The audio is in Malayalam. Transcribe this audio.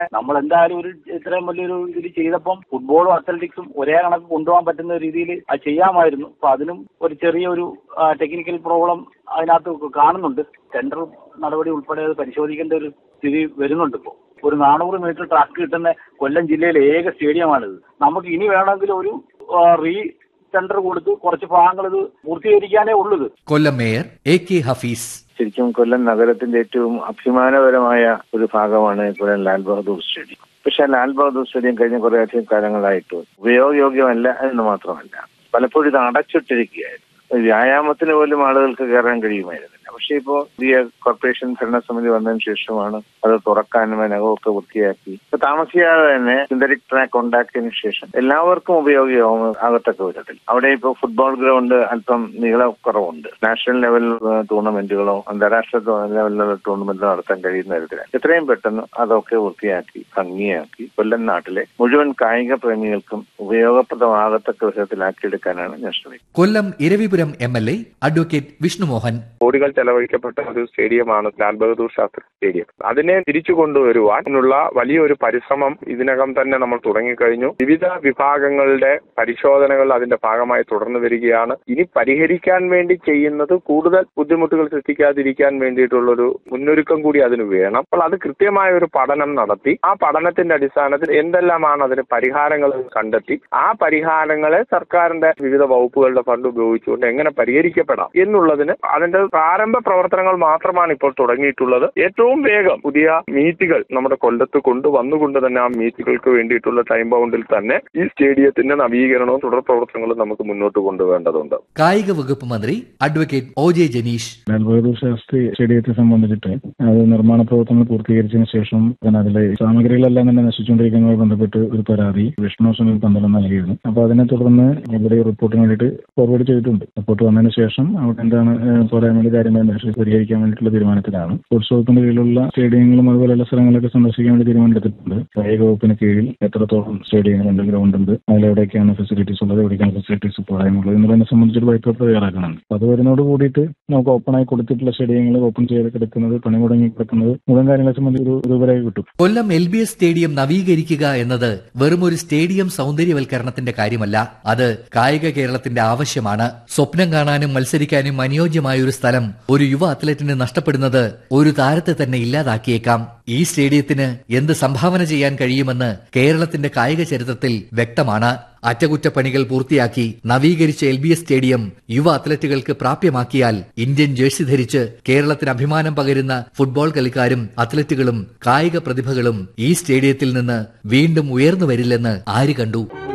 നമ്മൾ എന്തായാലും ഒരു ഇത്രയും വലിയൊരു ഇതിൽ ചെയ്തപ്പം ഫുട്ബോളും അത്ലറ്റിക്സും ഒരേ കണക്ക് കൊണ്ടുപോകാൻ പറ്റുന്ന രീതിയിൽ അത് ചെയ്യാമായിരുന്നു അപ്പൊ അതിനും ഒരു ചെറിയൊരു ടെക്നിക്കൽ പ്രോബ്ലം അതിനകത്ത് കാണുന്നുണ്ട് ടെൻഡർ നടപടി ഉൾപ്പെടെ അത് പരിശോധിക്കേണ്ട ഒരു സ്ഥിതി വരുന്നുണ്ട് ഇപ്പോൾ ഒരു നാനൂറ് മീറ്റർ ട്രാക്ക് കിട്ടുന്ന കൊല്ലം ജില്ലയിലെ ഏക സ്റ്റേഡിയമാണിത് നമുക്ക് ഇനി വേണമെങ്കിൽ ഒരു റീ ടെൻഡർ കൊടുത്ത് കുറച്ച് ഭാഗങ്ങൾ ഇത് പൂർത്തീകരിക്കാനേ ഉള്ളൂ ഇത് Kollam mayor A K Hafeez ശരിക്കും കൊല്ലം നഗരത്തിന്റെ ഏറ്റവും അഭിമാനപരമായ ഒരു ഭാഗമാണ് കൊല്ലം ലാൽ ബഹദൂർ സ്റ്റേഡിയം പക്ഷെ ലാൽ ബഹദൂർ സ്റ്റേഡിയം കഴിഞ്ഞ കുറേയധികം കാലങ്ങളായിട്ട് ഉപയോഗയോഗ്യമല്ല എന്ന് മാത്രമല്ല പലപ്പോഴും ഇത് അടച്ചിട്ടിരിക്കുകയായിരുന്നു വ്യായാമത്തിന് പോലും ആളുകൾക്ക് കയറാൻ കഴിയുമായിരുന്നില്ല പക്ഷെ ഇപ്പോ പുതിയ കോർപ്പറേഷൻ ഭരണസമിതി വന്നതിന് ശേഷമാണ് അത് തുറക്കാനും അതിനകമൊക്കെ വൃത്തിയാക്കി ഇപ്പൊ താമസിയാതെ തന്നെ സിന്തറ്റിക് ട്രാക്ക് ഉണ്ടാക്കിയതിനു ശേഷം എല്ലാവർക്കും ഉപയോഗമാവും ആകത്തക്ക വിധത്തിൽ അവിടെ ഇപ്പോൾ ഫുട്ബോൾ ഗ്രൗണ്ട് അല്പം നീളക്കുറവുണ്ട് നാഷണൽ ലെവൽ ടൂർണമെന്റുകളോ അന്താരാഷ്ട്ര ലെവലിലുള്ള ടൂർണമെന്റോ നടത്താൻ കഴിയുന്ന തരത്തിലാണ് എത്രയും പെട്ടെന്ന് അതൊക്കെ വൃത്തിയാക്കി ഭംഗിയാക്കി കൊല്ലം നാട്ടിലെ മുഴുവൻ കായിക പ്രേമികൾക്കും ഉപയോഗപ്രദമാകത്തക്ക വിധത്തിലാക്കിയെടുക്കാനാണ് ഞാൻ ശ്രമിക്കുന്നത് Kollam Iravipuram M L A advocate Vishnumohan കോടികൾ ചെലവഴിക്കപ്പെട്ട ഒരു സ്റ്റേഡിയമാണ് ലാൽ ബഹദൂർ ശാസ്ത്രി സ്റ്റേഡിയം അതിനെ തിരിച്ചു കൊണ്ടുവരുവാനുള്ള വലിയൊരു പരിശ്രമം ഇതിനകം തന്നെ നമ്മൾ തുടങ്ങിക്കഴിഞ്ഞു വിവിധ വിഭാഗങ്ങളുടെ പരിശോധനകൾ അതിന്റെ ഭാഗമായി തുടർന്നു വരികയാണ് ഇനി പരിഹരിക്കാൻ വേണ്ടി ചെയ്യുന്നത് കൂടുതൽ ബുദ്ധിമുട്ടുകൾ സൃഷ്ടിക്കാതിരിക്കാൻ വേണ്ടിയിട്ടുള്ളൊരു മുന്നൊരുക്കം കൂടി അതിന് വേണം അപ്പോൾ അത് കൃത്യമായ ഒരു പഠനം നടത്തി ആ പഠനത്തിന്റെ അടിസ്ഥാനത്തിൽ എന്തെല്ലാമാണ് അതിന് പരിഹാരങ്ങൾ കണ്ടെത്തി ആ പരിഹാരങ്ങളെ സർക്കാരിന്റെ വിവിധ വകുപ്പുകളുടെ ഫണ്ട് ഉപയോഗിച്ചുകൊണ്ട് എങ്ങനെ പരിഹരിക്കപ്പെടാം എന്നുള്ളതിന് അതിന്റെ പ്രാരംഭ പ്രവർത്തനങ്ങൾ മാത്രമാണ് ഇപ്പോൾ തുടങ്ങിയിട്ടുള്ളത് ഏറ്റവും വേഗം പുതിയ മീറ്റുകൾ നമ്മുടെ കൊല്ലത്ത് കൊണ്ടുവന്നുകൊണ്ട് തന്നെ ആ മീറ്റുകൾക്ക് വേണ്ടിയിട്ടുള്ള ടൈം ബൗണ്ടിൽ തന്നെ ഈ സ്റ്റേഡിയത്തിന്റെ നവീകരണവും തുടർ പ്രവർത്തനങ്ങളും നമുക്ക് മുന്നോട്ട് കൊണ്ടുവേണ്ടതുണ്ട് കായിക വകുപ്പ് മന്ത്രി advocate O J Janeesh Lal Bahadur Shastri സ്റ്റേഡിയത്തെ സംബന്ധിച്ചിട്ട് അത് നിർമ്മാണ പ്രവർത്തനങ്ങൾ പൂർത്തീകരിച്ചതിന് ശേഷം പിന്നെ അതിലെ സാമഗ്രികളെല്ലാം തന്നെ നശിച്ചുകൊണ്ടിരിക്കുന്നതുമായി ബന്ധപ്പെട്ട് ഒരു പരാതി വിഷ്ണു സുനിൽ പന്തളം നൽകിയിരുന്നു അപ്പൊ അതിനെ തുടർന്ന് ഇവിടെ റിപ്പോർട്ടിന് വേണ്ടിയിട്ട് ഫോർവേഡ് ചെയ്തിട്ടുണ്ട് റിപ്പോർട്ട് വന്നതിന് ശേഷം അവിടെ എന്താണ് ഏഹ്, പോരായ്മയുടെ കാര്യമായി അന്വേഷിച്ച് പരിഹരിക്കാൻ വേണ്ടിയിട്ടുള്ള തീരുമാനത്തിലാണ് സ്പോർട്സ് വകുപ്പിന്റെ കീഴിലുള്ള സ്റ്റേഡിയങ്ങളും അതുപോലെയുള്ള സ്ഥലങ്ങളൊക്കെ സന്ദർശിക്കാൻ വേണ്ടി തീരുമാനമെടുത്തിട്ടുണ്ട് കായിക വകുപ്പിന് കീഴിൽ എത്രത്തോളം സ്റ്റേഡിയങ്ങളുണ്ട് ഗ്രൗണ്ട് ഉണ്ട് അതിലെവിടേക്കാണ് ഫെസിലിറ്റീസ് ഉള്ളത് എവിടേക്കാണ് ഫെസിലിറ്റീസ് പോരായ്മയുള്ളത് എന്നുള്ളതിനെ സംബന്ധിച്ചൊരു വൈറ്റ് പേപ്പർ തയ്യാറാക്കുന്നുണ്ട് അപ്പൊ അത് വരുന്നതോട് കൂടിയിട്ട് നമുക്ക് ഓപ്പൺ ആയി കൊടുത്തിട്ടുള്ള സ്റ്റേഡിയങ്ങൾ ഓപ്പൺ ചെയ്ത് കിടക്കുന്നത് പണി മുടങ്ങി കിടക്കുന്നത് മുഴുവൻ കാര്യങ്ങളെ സംബന്ധിച്ച് ഒരു രൂപരേഖ കിട്ടും Kollam L B S stadium നവീകരിക്കുക എന്നത് വെറും ഒരു സ്റ്റേഡിയം സൗന്ദര്യവൽക്കരണത്തിന്റെ കാര്യമല്ല അത് കായിക കേരളത്തിന്റെ ആവശ്യമാണ് സ്വപ്നം കാണാനും മത്സരിക്കാനും അനുയോജ്യമായ ഒരു സ്ഥലം ഒരു യുവ അത്ലറ്റിന് നഷ്ടപ്പെടുന്നത് ഒരു താരത്തെ തന്നെ ഇല്ലാതാക്കിയേക്കാം ഈ സ്റ്റേഡിയത്തിന് എന്ത് സംഭാവന ചെയ്യാൻ കഴിയുമെന്ന് കേരളത്തിന്റെ കായിക ചരിത്രത്തിൽ വ്യക്തമാണ് അറ്റകുറ്റപ്പണികൾ പൂർത്തിയാക്കി നവീകരിച്ച എൽ ബി എസ് സ്റ്റേഡിയം യുവ അത്ലറ്റുകൾക്ക് പ്രാപ്യമാക്കിയാൽ ഇന്ത്യൻ ജേഴ്സി ധരിച്ച് കേരളത്തിന് അഭിമാനം പകരുന്ന ഫുട്ബോൾ കളിക്കാരും അത്ലറ്റുകളും കായിക പ്രതിഭകളും ഈ സ്റ്റേഡിയത്തിൽ നിന്ന് വീണ്ടും ഉയർന്നു വരില്ലെന്ന് ആര് കണ്ടു